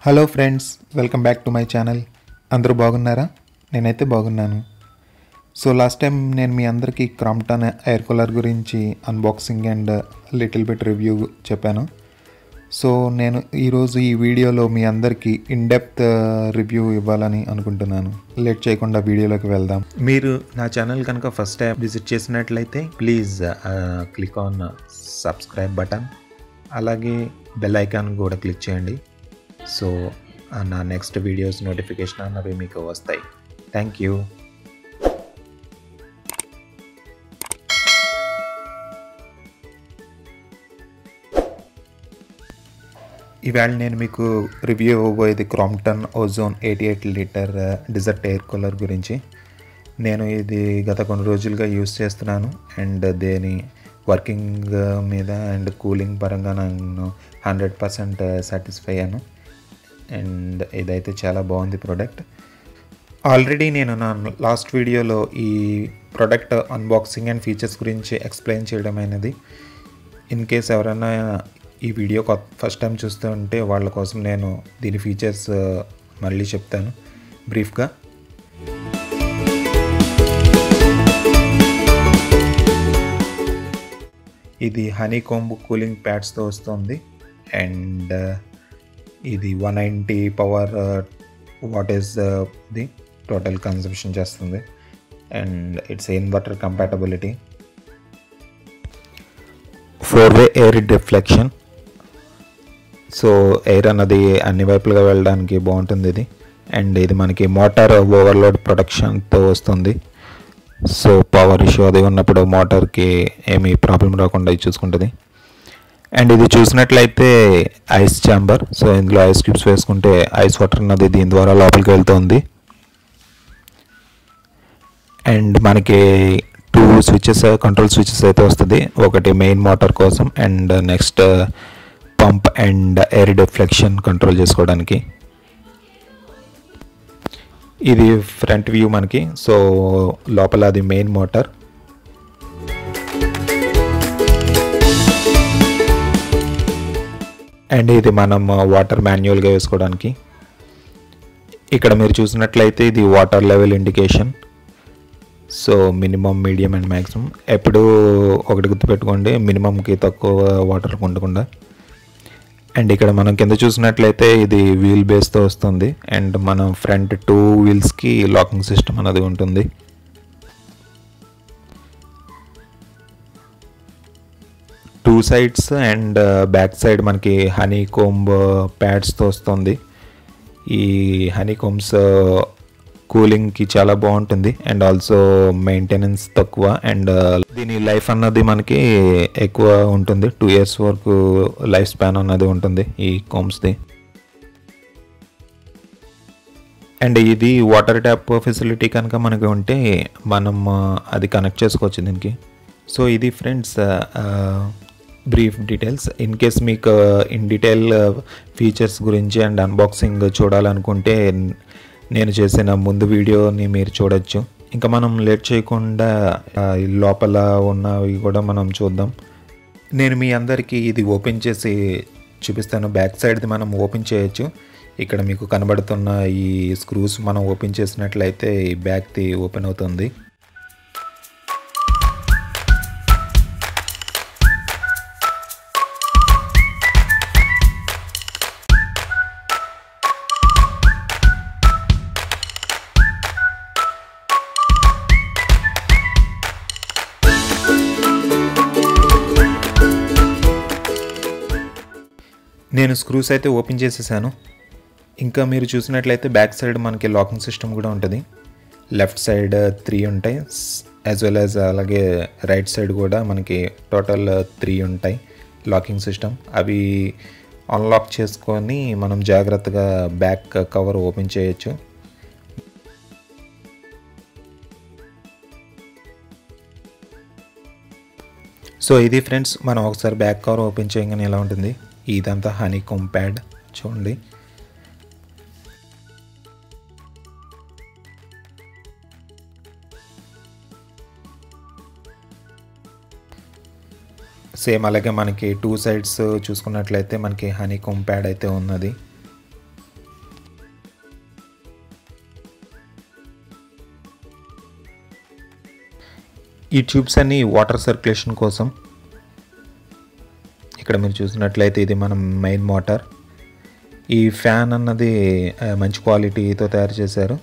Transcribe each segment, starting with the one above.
hello friends welcome back to my channel అందరూ బాగున్నారా నేనైతే బాగున్నాను సో లాస్ట్ టైం నేను మీ అందరికీ క్రాంప్టన్ ఎయిర్ కూలర్ గురించి unboxing and little bit review చెప్పాను సో నేను ఈరోజు ఈ వీడియోలో మీ అందరికీ ఇన్ డెప్త్ రివ్యూ ఇవ్వాలని అనుకుంటున్నాను లేట్ చేయకుండా వీడియోలోకి వెళ్దాం మీరు నా ఛానల్ కనుక ఫస్ట్ టైం విజిట్ చేసినట్లయితే please click on subscribe button అలాగే బెల్ ఐకాన్ కూడా క్లిక్ చేయండి సో ఆ నా నెక్స్ట్ వీడియోస్ నోటిఫికేషన్ అన్నవి మీకు వస్తాయి థ్యాంక్ యూ ఇవాళ నేను మీకు రివ్యూ ఇవ్వబోయేది Crompton Ozone eighty eight litre desert air cooler గురించి నేను ఇది గత కొన్ని రోజులుగా యూస్ చేస్తున్నాను అండ్ దేని వర్కింగ్ మీద అండ్ కూలింగ్ పరంగా నేను హండ్రెడ్ పర్సెంట్ సాటిస్ఫై అయ్యాను అండ్ ఇదైతే చాలా బాగుంది ప్రోడక్ట్ ఆల్రెడీ నేను నా లాస్ట్ వీడియోలో ఈ ప్రోడక్ట్ అన్బాక్సింగ్ అండ్ ఫీచర్స్ గురించి ఎక్స్ప్లెయిన్ చేయడం అయినది ఇన్ కేస్ ఎవరైనా ఈ వీడియో కొత్త ఫస్ట్ టైం చూస్తూ ఉంటే వాళ్ళ కోసం నేను దీని ఫీచర్స్ మళ్ళీ చెప్తాను బ్రీఫ్గా ఇది హనీ కోంబు కూలింగ్ ప్యాడ్స్తో వస్తుంది అండ్ ఇది one ninety power watt is the total consumption చేస్తుంది and it's inverter compatibility four way air deflection so air అన్నది అన్ని వైపులుగా వెళ్ళడానికి బాగుంటుంది ఇది అండ్ ఇది మనకి మోటార్ ఓవర్లోడ్ ప్రొటెక్షన్తో వస్తుంది సో పవర్ ఇష్యూ అది ఉన్నప్పుడు మోటార్కి ఏమీ ప్రాబ్లం రాకుండా ఇది చూసుకుంటుంది అండ్ ఇది చూసినట్లయితే ఐస్ ఛాంబర్ సో ఇందులో ఐస్ క్యూబ్స్ వేసుకుంటే ఐస్ వాటర్ అన్నది దీని ద్వారా లోపలికి వెళ్తుంది అండ్ మనకి టూ స్విచెస్ కంట్రోల్ స్విచెస్ అయితే వస్తుంది ఒకటి మెయిన్ మోటార్ కోసం and next pump and air deflection control చేసుకోవడానికి ఇది ఫ్రంట్ వ్యూ మనకి సో లోపల అది మెయిన్ మోటార్ అండ్ ఇది మనం వాటర్ మాన్యువల్గా వేసుకోవడానికి ఇక్కడ మీరు చూసినట్లయితే ఇది water level indication so minimum medium and maximum ఎప్పుడు ఒకటి గుర్తుపెట్టుకోండి మినిమంకి తక్కువ వాటర్ ఉండకుండా అండ్ ఇక్కడ మనం కింద చూసినట్లయితే ఇది వీల్ బేస్తో వస్తుంది అండ్ మనం ఫ్రంట్ టూ వీల్స్కి లాకింగ్ సిస్టమ్ అనేది ఉంటుంది two sides and back side మనకి హనీ కోంబ్ ప్యాడ్స్తో వస్తుంది ఈ హనీ కోమ్స్ కూలింగ్కి చాలా బాగుంటుంది అండ్ ఆల్సో మెయింటెనెన్స్ తక్కువ అండ్ దీని లైఫ్ అన్నది మనకి ఎక్కువ ఉంటుంది టూ ఇయర్స్ వరకు లైఫ్ స్పాన్ అన్నది ఉంటుంది ఈ కోమ్స్ది అండ్ ఇది వాటర్ ట్యాప్ ఫెసిలిటీ కనుక మనకి ఉంటే మనం అది కనెక్ట్ చేసుకోవచ్చు దీనికి సో ఇది friends brief details in case మీకు ఇన్ డీటెయిల్ ఫీచర్స్ గురించి అండ్ అన్బాక్సింగ్ చూడాలనుకుంటే నేను చేసిన ముందు వీడియోని మీరు చూడొచ్చు ఇంకా మనం లేట్ చేయకుండా లోపల ఉన్నవి కూడా మనం చూద్దాం నేను మీ అందరికీ ఇది ఓపెన్ చేసి చూపిస్తాను బ్యాక్ సైడ్ది మనం ఓపెన్ చేయొచ్చు ఇక్కడ మీకు కనబడుతున్న ఈ స్క్రూస్ మనం ఓపెన్ చేసినట్లయితే ఈ బ్యాక్ది ఓపెన్ అవుతుంది నేను స్క్రూస్ అయితే ఓపెన్ చేసేసాను ఇంకా మీరు చూసినట్లయితే బ్యాక్ సైడ్ మనకి లాకింగ్ సిస్టమ్ కూడా ఉంటుంది లెఫ్ట్ సైడ్ త్రీ ఉంటాయి యాజ్ వెల్ యాజ్ అలాగే రైట్ సైడ్ కూడా మనకి టోటల్ త్రీ ఉంటాయి లాకింగ్ సిస్టమ్ అవి అన్లాక్ చేసుకొని మనం జాగ్రత్తగా బ్యాక్ కవర్ ఓపెన్ చేయొచ్చు సో ఇది ఫ్రెండ్స్ మనం ఒకసారి బ్యాక్ కవర్ ఓపెన్ చేయగానే ఎలా ఉంటుంది ఇదంతా హనీ కోమ్ ప్యాడ్ చూడండి సేమ్ అలాగే మనకి టూ సైడ్స్ చూసుకున్నట్లయితే మనకి హనీ కోమ్ ప్యాడ్ అయితే ఉన్నది ఈ ట్యూబ్స్ అన్ని వాటర్ సర్క్యులేషన్ కోసం ఇక్కడ మీరు చూసినట్లయితే ఇది మనం మెయిన్ మోటార్ ఈ ఫ్యాన్ అన్నది ఆ, మంచి క్వాలిటీతో తయారు చేశారు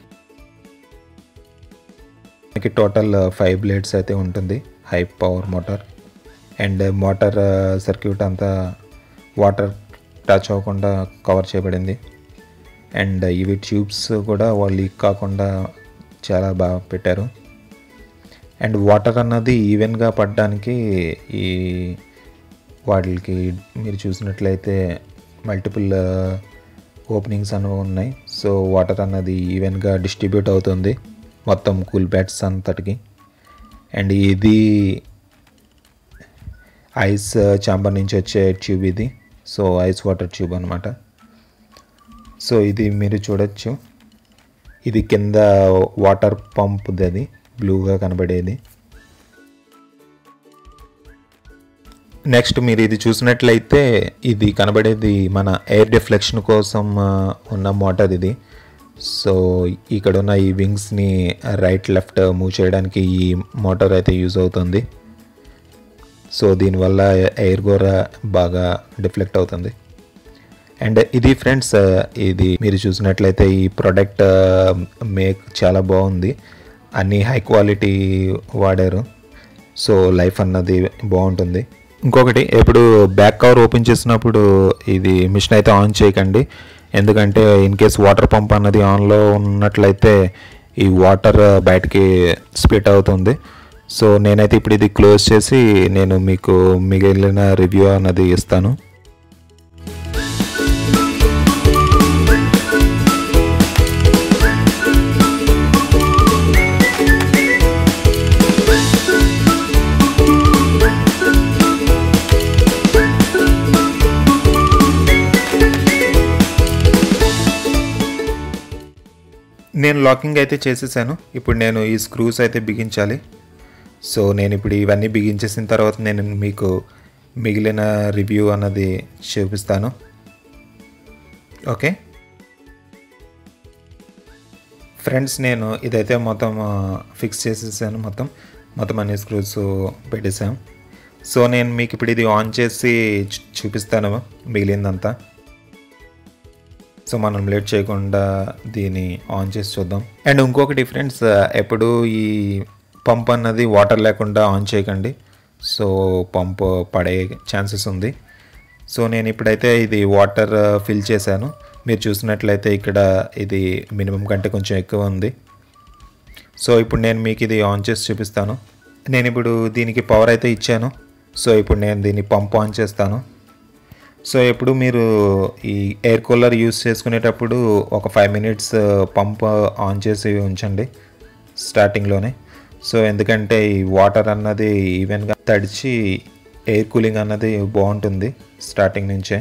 మనకి టోటల్ ఫైవ్ బ్లేడ్స్ అయితే ఉంటుంది high power motor and motor circuit అంతా వాటర్ టచ్ అవ్వకుండా కవర్ చేయబడింది అండ్ ఇవి ట్యూబ్స్ కూడా వాళ్ళు లీక్ కాకుండా చాలా బాగా పెట్టారు అండ్ వాటర్ అన్నది ఈవెన్గా పడడానికి ఈ వాటికి మీరు చూసినట్లయితే మల్టిపుల్ ఓపెనింగ్స్ అనేవి ఉన్నాయి సో వాటర్ అన్నది ఈవెన్గా డిస్ట్రిబ్యూట్ అవుతుంది మొత్తం కూల్ బ్యాట్స్ అంతటికి అండ్ ఇది ఐస్ చాంబర్ నుంచి వచ్చే ట్యూబ్ ఇది సో ఐస్ వాటర్ ట్యూబ్ అనమాట సో ఇది మీరు చూడొచ్చు ఇది కింద వాటర్ పంప్ది అది బ్లూగా కనబడేది నెక్స్ట్ మీరు ఇది చూసినట్లయితే ఇది కనబడేది మన ఎయిర్ డిఫ్లెక్షన్ కోసం ఆ, ఉన్న మోటార్ ఇది సో ఇక్కడ ఉన్న ఈ వింగ్స్ని రైట్ లెఫ్ట్ మూవ్ చేయడానికి ఈ మోటార్ అయితే యూజ్ అవుతుంది సో దీనివల్ల ఎయిర్ కూడా బాగా డిఫ్లెక్ట్ అవుతుంది అండ్ ఇది ఫ్రెండ్స్ ఇది మీరు చూసినట్లయితే ఈ ప్రోడక్ట్ మేక్ చాలా బాగుంది అన్ని హై క్వాలిటీ వాడారు సో లైఫ్ అన్నది బాగుంటుంది ఇంకొకటి ఇప్పుడు బ్యాక్ కవర్ ఓపెన్ చేసినప్పుడు ఇది మిషన్ అయితే ఆన్ చేయకండి ఎందుకంటే ఇన్ కేస్ వాటర్ పంప్ అన్నది ఆన్లో ఉన్నట్లయితే ఈ వాటర్ బయటకి స్ప్లిట్ అవుతుంది సో నేనైతే ఇప్పుడు ఇది క్లోజ్ చేసి నేను మీకు మిగిలిన రివ్యూ అన్నది ఇస్తాను నేను లాకింగ్ అయితే చేసేసాను ఇప్పుడు నేను ఈ స్క్రూస్ అయితే బిగించాలి సో నేను ఇప్పుడు ఇవన్నీ బిగించేసిన తర్వాత నేను మీకు మిగిలిన రివ్యూ అన్నది చూపిస్తాను ఓకే ఫ్రెండ్స్ నేను ఇదైతే మొత్తం ఫిక్స్ చేసేసాను మొత్తం మొత్తం అన్ని స్క్రూస్ పెట్టేసాం సో నేను మీకు ఇప్పుడు ఇది ఆన్ చేసి చూ- చూపిస్తాను మిగిలిందంతా సో మనం లేట్ చేయకుండా దీన్ని ఆన్ చేసి చూద్దాం అండ్ ఇంకొకటి ఫ్రెండ్స్ ఎప్పుడు ఈ పంప్ అన్నది వాటర్ లేకుండా ఆన్ చేయకండి సో పంప్ పడే ఛాన్సెస్ ఉంది సో నేను ఇప్పుడైతే ఇది వాటర్ ఫిల్ చేశాను మీరు చూసినట్లయితే ఇక్కడ ఇది మినిమం కంటే కొంచెం ఎక్కువ ఉంది సో ఇప్పుడు నేను మీకు ఇది ఆన్ చేసి చూపిస్తాను నేను ఇప్పుడు దీనికి పవర్ అయితే ఇచ్చాను సో ఇప్పుడు నేను దీన్ని పంప్ ఆన్ చేస్తాను సో ఎప్పుడు మీరు ఈ ఎయిర్ కూలర్ యూస్ చేసుకునేటప్పుడు ఒక ఫైవ్ మినిట్స్ పంప్ ఆన్ చేసి ఉంచండి స్టార్టింగ్లోనే సో ఎందుకంటే ఈ వాటర్ అన్నది ఈవెన్గా తడిచి ఎయిర్ కూలింగ్ అన్నది బాగుంటుంది స్టార్టింగ్ నుంచే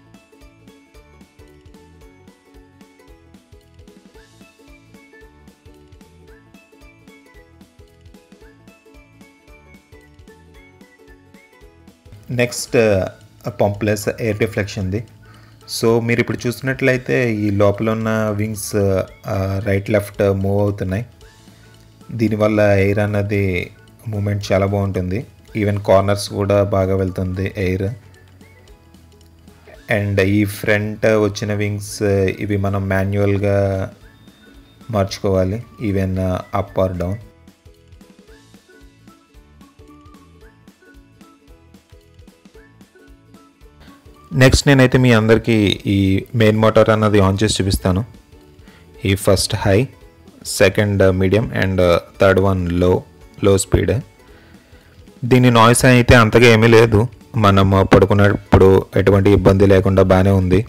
నెక్స్ట్ పంప్లెస్ ఎయిర్ డిఫ్లెక్షన్ది సో మీరు ఇప్పుడు చూసినట్లయితే ఈ లోపల ఉన్న వింగ్స్ రైట్ లెఫ్ట్ మూవ్ అవుతున్నాయి దీనివల్ల ఎయిర్ అన్నది మూమెంట్ చాలా బాగుంటుంది ఈవెన్ కార్నర్స్ కూడా బాగా వెళ్తుంది ఎయిర్ అండ్ ఈ ఫ్రంట్ వచ్చిన వింగ్స్ ఇవి మనం మాన్యువల్గా మార్చుకోవాలి even up or down next నేనైతే మీ అందరికీ ఈ మెయిన్ మోటార్ అన్నది ఆన్ చేసి చూపిస్తాను ఈ first high second medium and third one low low speed దీని నాయిస్ అయితే అంతగా ఏమీ లేదు మనం పడుకున్నప్పుడు ఎటువంటి ఇబ్బంది లేకుండా బాగానే ఉంది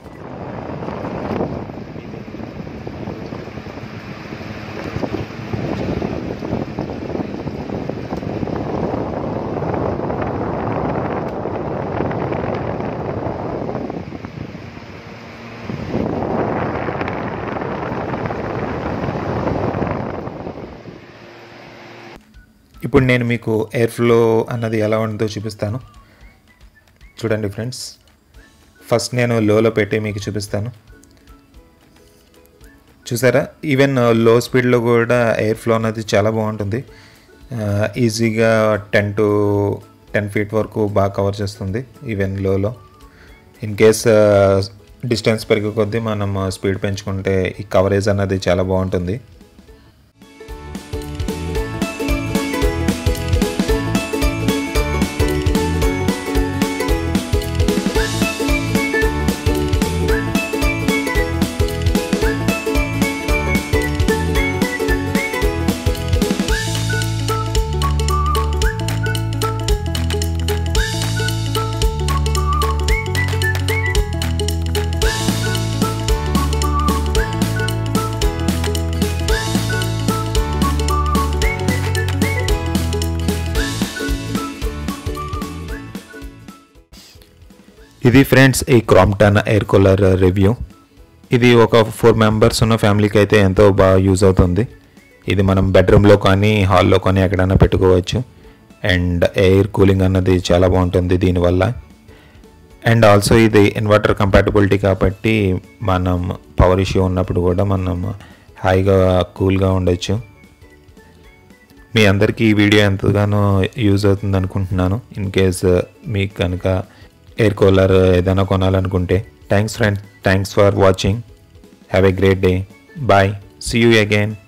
ఇప్పుడు నేను మీకు ఎయిర్ ఫ్లో అన్నది ఎలా ఉందో చూపిస్తాను చూడండి ఫ్రెండ్స్ ఫస్ట్ నేను లోలో పెట్టి మీకు చూపిస్తాను చూసారా ఈవెన్ లో స్పీడ్లో కూడా ఎయిర్ ఫ్లో అనేది చాలా బాగుంటుంది ఈజీగా టెన్ టు టెన్ ఫీట్ వరకు బాగా కవర్ చేస్తుంది ఈవెన్ లోలో ఇన్ కేస్ డిస్టెన్స్ పెరిగే కొద్దీ మనం స్పీడ్ పెంచుకుంటే ఈ కవరేజ్ అన్నది చాలా బాగుంటుంది ఇది ఫ్రెండ్స్ ఈ క్రాంప్టన్ ఎయిర్ కూలర్ రివ్యూ ఇది ఒక ఫోర్ మెంబర్స్ ఉన్న ఫ్యామిలీకి అయితే ఎంతో బాగా యూజ్ అవుతుంది ఇది మనం బెడ్రూమ్లో కానీ హాల్లో కానీ ఎక్కడైనా పెట్టుకోవచ్చు అండ్ ఎయిర్ కూలింగ్ అన్నది చాలా బాగుంటుంది దీనివల్ల అండ్ ఆల్సో ఇది ఇన్వర్టర్ కంపాటబిలిటీ కాబట్టి మనం పవర్ ఇష్యూ ఉన్నప్పుడు కూడా మనం హాయిగా కూల్గా ఉండొచ్చు మీ అందరికీ ఈ వీడియో ఎంతగానో యూజ్ అవుతుంది అనుకుంటున్నాను ఇన్ కేస్ మీకు కనుక ఎయిర్ కూలర్ ఏదైనా కొనాలనుకుంటే thanks friend thanks for watching have a great day bye see you again